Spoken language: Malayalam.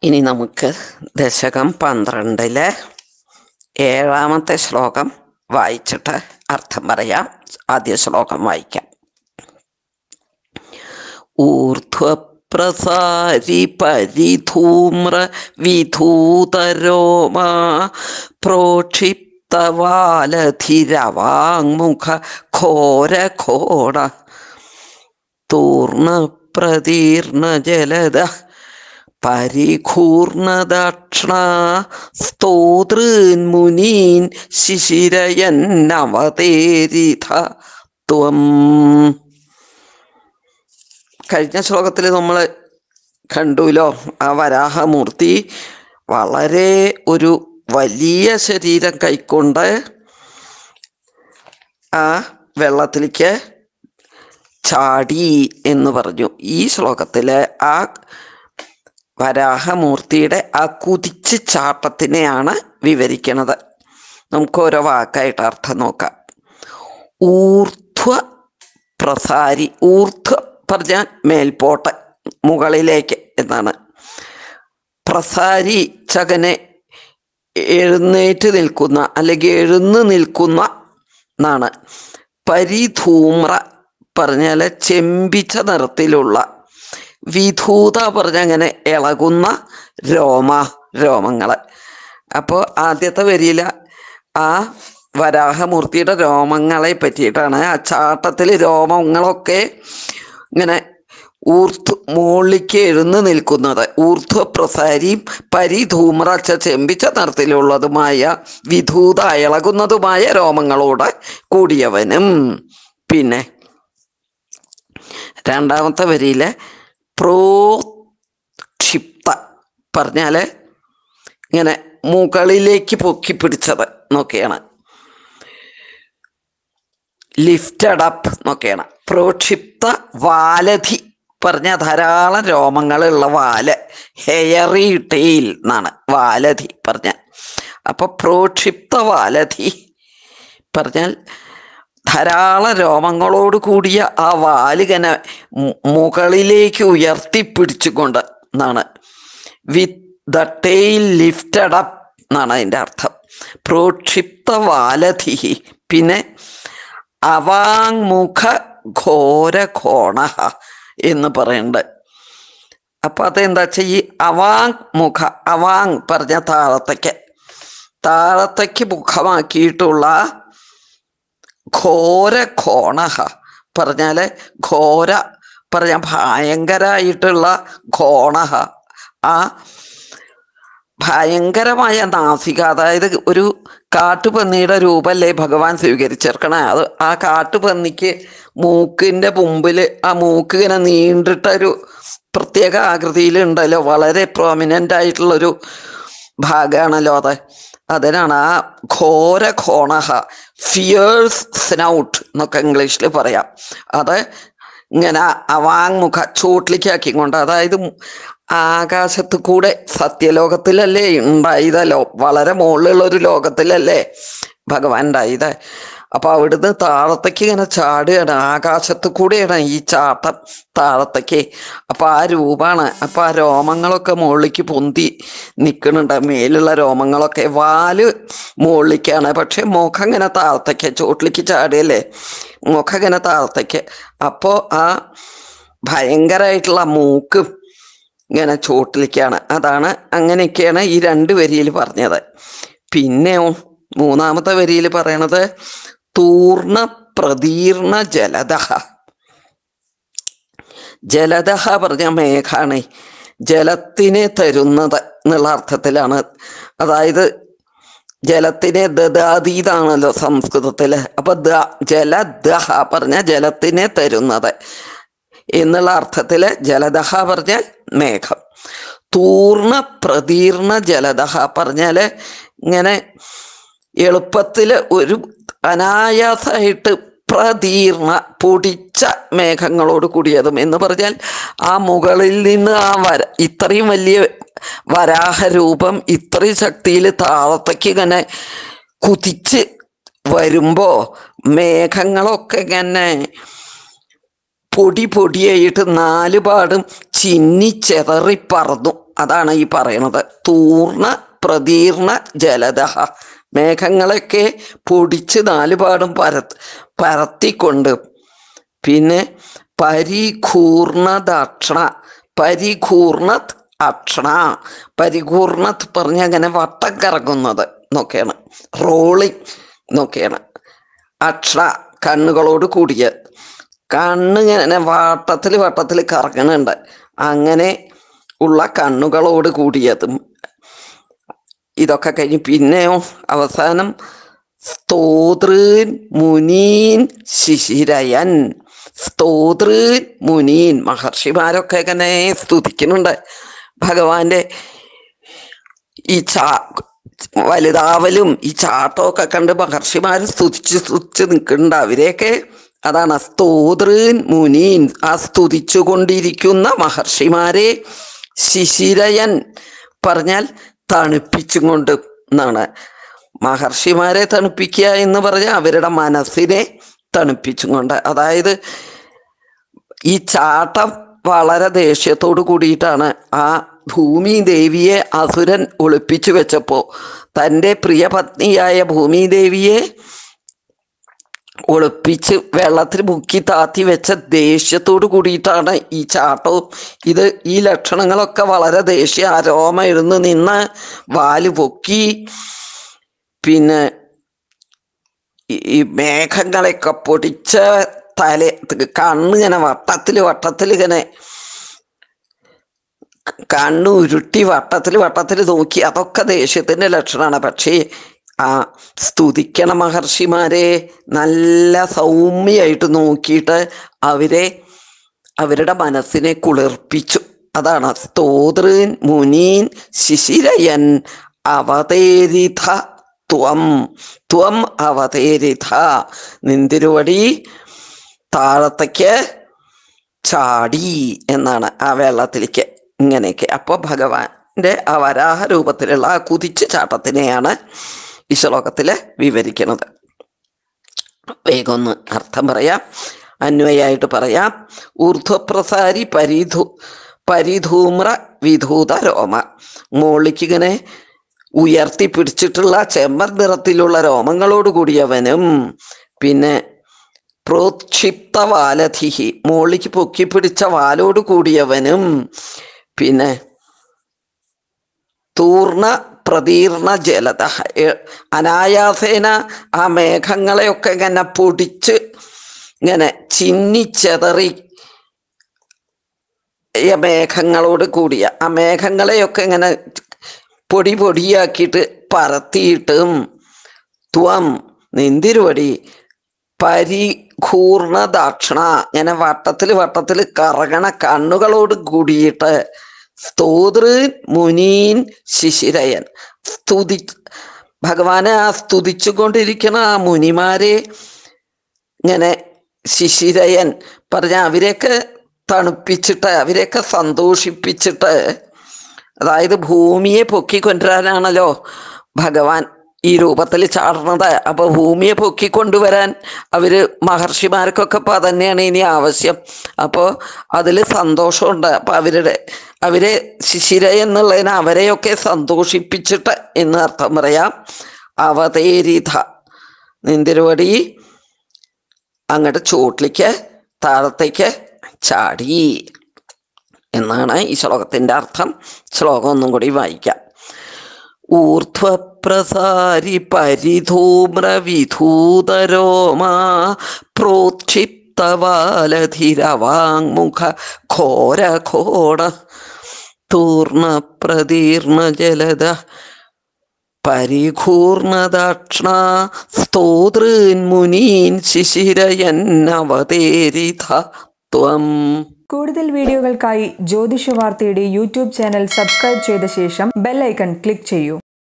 ഇനി നമുക്ക് ദശകം പന്ത്രണ്ടിലെ ഏഴാമത്തെ ശ്ലോകം വായിച്ചിട്ട് അർത്ഥം പറയാം ആദ്യ ശ്ലോകം വായിക്കാം ഊർധ്വപ്രസാരി പരിധൂമ്ര വിധൂതരോമാ പ്രോക്ഷിപ്തവാലധിരവാങ്മുഖ ഘോര ഘോട തൂർണ പ്രതീർണ ജലദ പരിഘൂർണദക്ഷിണ സ്തോതൃന്മുനീൻ ശിശിരയന്നവതേരിത ത്വം കഴിഞ്ഞ ശ്ലോകത്തിൽ നമ്മൾ കണ്ടുല്ലോ ആ വരാഹമൂർത്തി വളരെ ഒരു വലിയ ശരീരം കൈക്കൊണ്ട് ആ വെള്ളത്തിലേക്ക് ചാടി എന്ന് പറഞ്ഞു ഈ ശ്ലോകത്തില് ആ വരാഹമൂർത്തിയുടെ ആ കുതിച്ച് ചാട്ടത്തിനെയാണ് വിവരിക്കുന്നത് നമുക്ക് ഓരോ വാക്കായിട്ട് അർത്ഥം നോക്കാം ഊർധ്വ പ്രസാരി ഊർധ്വ പറഞ്ഞാൽ മേൽപോട്ട് മുകളിലേക്ക് എന്നാണ് പ്രസാരി ചകനെ എഴുന്നേറ്റ് നിൽക്കുന്ന അല്ലെങ്കിൽ എഴുന്നു നിൽക്കുന്ന എന്നാണ് പരിധൂമ്ര പറഞ്ഞാൽ ചെമ്പിച്ച നിറത്തിലുള്ള വിധൂത പറഞ്ഞ അങ്ങനെ ഇളകുന്ന രോമ രോമങ്ങള് അപ്പോൾ ആദ്യത്തെ വരിയില ആ വരാഹമൂർത്തിയുടെ രോമങ്ങളെ പറ്റിയിട്ടാണ് ആ ചാട്ടത്തിൽ രോമങ്ങളൊക്കെ ഇങ്ങനെ ഊർധ്വ മുകളിലേക്ക് എഴുന്നു നിൽക്കുന്നത് ഊർധ്വ പ്രസാരിയും പരിധൂമ്രച്ച ചെമ്പിച്ച നിറത്തിലുള്ളതുമായ വിധൂത ഇളകുന്നതുമായ രോമങ്ങളോട് കൂടിയവനും പിന്നെ രണ്ടാമത്തെ വരിയിലെ പ്രോക്ഷിപ്ത പറഞ്ഞാല് ഇങ്ങനെ മുകളിലേക്ക് പൊക്കി പിടിച്ചത് നോക്കിയാണ് ലിഫ്റ്റഡ് അപ്പ് നോക്കിയാണ് പ്രോക്ഷിപ്ത വാലധി പറഞ്ഞ ധാരാളം രോമങ്ങളുള്ള വാല് ഹെയറി ടെയിൽ എന്നാണ് വാലധി പറഞ്ഞ അപ്പൊ പ്രോക്ഷിപ്ത വാലധി പറഞ്ഞാൽ ധാരാളം രോമങ്ങളോട് കൂടിയ ആ വാലികനെ മുകളിലേക്ക് ഉയർത്തിപ്പിടിച്ചുകൊണ്ട് എന്നാണ് with the tail lifted up എന്നാണ് അതിൻ്റെ അർത്ഥം പ്രോക്ഷിപ്ത വാലധി പിന്നെ അവാങ്മുഖ ഘോര ഘോണ എന്ന് പറയുന്നുണ്ട് അപ്പൊ അതെന്താ വെച്ചാൽ ഈ അവാങ് മുഖ അവാങ് പറഞ്ഞ താഴത്തേക്ക് താഴത്തേക്ക് മുഖമാക്കിയിട്ടുള്ള ഘോര ഘോണഹ പറഞ്ഞാല് ഘോര പറഞ്ഞ ഭയങ്കരായിട്ടുള്ള ഘോണഹ ആ ഭയങ്കരമായ നാസിക അതായത് ഒരു കാട്ടുപന്നിയുടെ രൂപല്ലേ ഭഗവാൻ സ്വീകരിച്ചേർക്കണേ അത് ആ കാട്ടുപന്നിക്ക് മൂക്കിന്റെ മുമ്പിൽ ആ മൂക്ക് ഇങ്ങനെ നീണ്ടിട്ടൊരു പ്രത്യേക ആകൃതിയിലുണ്ടല്ലോ വളരെ പ്രോമിനൻ്റ് ആയിട്ടുള്ളൊരു ഭാഗമാണല്ലോ അത് അതിനാണ് ആ ഘോര ഘോണഹ ഫിയേഴ്സ് സ്നൗട്ട് എന്നൊക്കെ ഇംഗ്ലീഷിൽ പറയാം അത് ഇങ്ങനെ അവാങ്മുഖ ചൂട്ടിലേക്കാക്കിക്കൊണ്ട് അതായത് ആകാശത്ത് കൂടെ സത്യലോകത്തിലല്ലേ ഉണ്ടായതല്ലോ വളരെ മുകളിലുള്ള ഒരു ലോകത്തിലല്ലേ ഭഗവാൻ ഉണ്ടായത് അപ്പൊ അവിടുന്ന് താഴത്തേക്ക് ഇങ്ങനെ ചാടുകയാണ് ആകാശത്ത് കൂടെയാണ് ഈ ചാട്ടം താഴത്തേക്ക് അപ്പൊ ആ രൂപാണ് അപ്പൊ ആ രോമങ്ങളൊക്കെ മുകളിലേക്ക് പൊന്തി നിൽക്കുന്നുണ്ട് മേലുള്ള രോമങ്ങളൊക്കെ വാല് മുകളിലേക്കാണ് പക്ഷെ മുഖം ഇങ്ങനെ താഴത്തേക്ക് ചോട്ടിലേക്ക് ചാടുകയല്ലേ മുഖം ഇങ്ങനെ താഴത്തേക്ക് അപ്പോ ആ ഭയങ്കരമായിട്ടുള്ള മൂക്കും ഇങ്ങനെ ചോട്ടിലേക്കാണ് അതാണ് അങ്ങനെയൊക്കെയാണ് ഈ രണ്ട് വരിയിൽ പറഞ്ഞത് പിന്നെയോ മൂന്നാമത്തെ വരിയിൽ പറയണത് തൂർണ പ്രതീർണ ജലദഹ ജലദഹ പറഞ്ഞ മേഘാണ് ജലത്തിനെ തരുന്നത് എന്നുള്ള അർത്ഥത്തിലാണ് അതായത് ജലത്തിനെ ദദാതീതാണല്ലോ സംസ്കൃതത്തില് അപ്പൊ ദ ജലദഹ പറഞ്ഞ ജലത്തിനെ തരുന്നത് എന്നുള്ള അർത്ഥത്തില് ജലദഹ പറഞ്ഞാൽ മേഘം തൂർണ പ്രതീർണ ജലദഹ പറഞ്ഞാല് ഇങ്ങനെ എളുപ്പത്തില് ഒരു അനായാസമായിട്ട് പ്രതീർണ പൊടിച്ച മേഘങ്ങളോട് കൂടിയതും എന്ന് പറഞ്ഞാൽ ആ മുകളിൽ നിന്ന് ആ വര ഇത്രയും വലിയ വരാഹരൂപം ഇത്രയും ശക്തിയിൽ താഴത്തേക്ക് ഇങ്ങനെ കുതിച്ച് വരുമ്പോ മേഘങ്ങളൊക്കെ ഇങ്ങനെ പൊടി പൊടിയായിട്ട് നാല് പാടും ചിന്നി ചെതറി പറന്നു അതാണ് ഈ പറയണത് തൂർണ പ്രതീർണ ജലദ മേഘങ്ങളൊക്കെ പൊടിച്ച് നാലുപാടും പരത്ത് പരത്തിക്കൊണ്ട് പിന്നെ പരിഘൂർണദക്ഷണ പരിഘൂർണത് അക്ഷണ പരിഘൂർണത് പറഞ്ഞ അങ്ങനെ വട്ടം കറങ്ങുന്നത് എന്നൊക്കെയാണ് റോളിങ് എന്നൊക്കെയാണ് അക്ഷ കണ്ണുകളോട് കൂടിയ കണ്ണിങ്ങനെ വട്ടത്തിൽ വട്ടത്തിൽ കറങ്ങുന്നുണ്ട് അങ്ങനെ ഉള്ള കണ്ണുകളോട് കൂടിയതും ഇതൊക്കെ കഴിഞ്ഞ് പിന്നെയോ അവസാനം സ്തോതൃൻ മുനീൻ ശിശിരയൻ സ്തോതൃൻ മുനീൻ മഹർഷിമാരൊക്കെ ഇങ്ങനെ സ്തുതിക്കുന്നുണ്ട് ഭഗവാന്റെ ഈ ചാ വലുതാവലും ഈ ചാട്ടമൊക്കെ കണ്ട് മഹർഷിമാർ സ്തുതിച്ച് സ്തുതിച്ച് നിൽക്കുന്നുണ്ട് അവരെയൊക്കെ അതാണ് സ്തോതൃൻ മുനീൻ ആ സ്തുതിച്ചു കൊണ്ടിരിക്കുന്ന മഹർഷിമാരെ ശിശിരയൻ പറഞ്ഞാൽ തണുപ്പിച്ചും കൊണ്ട് എന്നാണ് മഹർഷിമാരെ തണുപ്പിക്കുക എന്ന് പറഞ്ഞാൽ അവരുടെ മനസ്സിനെ തണുപ്പിച്ചും കൊണ്ട് അതായത് ഈ ചാട്ടം വളരെ ദേഷ്യത്തോട് കൂടിയിട്ടാണ് ആ ഭൂമി ദേവിയെ അസുരൻ ഒളിപ്പിച്ചു വെച്ചപ്പോ തൻ്റെ പ്രിയ പത്നിയായ ഭൂമി ദേവിയെ ഒളിപ്പിച്ച് വെള്ളത്തിൽ മുക്കി താത്തി വെച്ച ദേഷ്യത്തോട് കൂടിയിട്ടാണ് ഈ ചാട്ടവും ഇത് ഈ ലക്ഷണങ്ങളൊക്കെ വളരെ ദേഷ്യ ആരോമ ഇരുന്ന് നിന്ന് വാല് പൊക്കി പിന്നെ ഈ- ഈ മേഘങ്ങളെയൊക്കെ പൊടിച്ച തല കണ്ണിങ്ങനെ വട്ടത്തിൽ വട്ടത്തിൽ ഇങ്ങനെ കണ്ണ് ഉരുട്ടി വട്ടത്തിൽ വട്ടത്തിൽ നോക്കി അതൊക്കെ ദേഷ്യത്തിന്റെ ലക്ഷണമാണ് പക്ഷേ ആ സ്തുതിക്കണ മഹർഷിമാരെ നല്ല സൗമ്യമായിട്ട് നോക്കിയിട്ട് അവരെ അവരുടെ മനസ്സിനെ കുളിർപ്പിച്ചു അതാണ് സ്തോതൃൻ മുനീൻ ശിശിരയൻ അവതേരിത ത്വം ത്വം അവതേരിത നിന്തിരുവടി താഴത്തേക്ക് ചാടി എന്നാണ് ആ വെള്ളത്തിലേക്ക് ഇങ്ങനെയൊക്കെ അപ്പോൾ ഭഗവാന്റെ ആ വരാഹ രൂപത്തിലുള്ള ആ കുതിച്ചു ചാട്ടത്തിനെയാണ് ഈ ശ്ലോകത്തിൽ വിവരിക്കുന്നത് വേഗം ഒന്ന് അർത്ഥം പറയാം അന്വയായിട്ട് പറയാം ഊർധ്വപ്രസാരി പരിധു പരിധൂമ്ര വിധൂത രോമ മുകളിലേക്ക് ഇങ്ങനെ ഉയർത്തി പിടിച്ചിട്ടുള്ള ചെമ്മർ നിറത്തിലുള്ള രോമങ്ങളോട് കൂടിയവനും പിന്നെ പ്രോക്ഷിപ്ത വാലധിഹി മുകളിലേക്ക് പൊക്കി പിടിച്ച വാലോട് കൂടിയവനും പിന്നെ തൂർണ പ്രതീർണ ജലത എ- അനായാസേന ആ മേഘങ്ങളെയൊക്കെ ഇങ്ങനെ പൊടിച്ച് ഇങ്ങനെ ചിന്നിച്ചെതറി ഈ മേഘങ്ങളോട് കൂടിയ ആ മേഘങ്ങളെയൊക്കെ ഇങ്ങനെ പൊടി പൊടിയാക്കിയിട്ട് പരത്തിയിട്ടും ത്വം നിന്തിരുവടി പരിഘൂർണ ദാക്ഷണ ഇങ്ങനെ വട്ടത്തിൽ വട്ടത്തിൽ കറങ്ങണ കണ്ണുകളോട് കൂടിയിട്ട് സ്തോതൃ മുനീൻ ശിശിരയൻ സ്തുതി ഭഗവാനെ ആ സ്തുതിച്ചുകൊണ്ടിരിക്കുന്ന ആ മുനിമാരെ ഇങ്ങനെ ശിശിരയൻ പറഞ്ഞ അവരെയൊക്കെ തണുപ്പിച്ചിട്ട് അവരെയൊക്കെ സന്തോഷിപ്പിച്ചിട്ട് അതായത് ഭൂമിയെ പൊക്കിക്കൊണ്ടുവരാനാണല്ലോ ഭഗവാൻ ഈ രൂപത്തിൽ ചാടുന്നത് അപ്പൊ ഭൂമിയെ പൊക്കിക്കൊണ്ടുവരാൻ അവര് മഹർഷിമാർക്കൊക്കെ ഇപ്പൊ തന്നെയാണ് ഇനി ആവശ്യം അപ്പോൾ അതിൽ സന്തോഷമുണ്ട് അപ്പൊ അവരുടെ അവരെ ശിശിര എന്നുള്ളതിന് അവരെയൊക്കെ സന്തോഷിപ്പിച്ചിട്ട് എന്ന് അർത്ഥം പറയാം അവതേരിത നിന്തിരുവടി അങ്ങോട്ട് ചുവട്ടിലേക്ക് താഴത്തേക്ക് ചാടി എന്നാണ് ഈ ശ്ലോകത്തിന്റെ അർത്ഥം ശ്ലോകം ഒന്നും കൂടി വായിക്കാം ഊർധ്വപ്രസാരി പരിധൂമ്രവിധൂതരോമാ പ്രോക്ഷിപ്തവാലധിരവാങ്മുഖ ഘോരഘോട തൂർണ പ്രതീർണ ജലദ പരിഘൂർണദക്ഷണ സ്തോതൃന്മുനീൻ ശിശിരയന്നവതേരിത ത്വം കൂടുതൽ വീഡിയോകൾക്കായി ജ്യോതിഷ വാർത്തയുടെ യൂട്യൂബ് ചാനൽ സബ്സ്ക്രൈബ് ചെയ്ത ശേഷം ബെൽ ഐക്കൺ ക്ലിക്ക് ചെയ്യൂ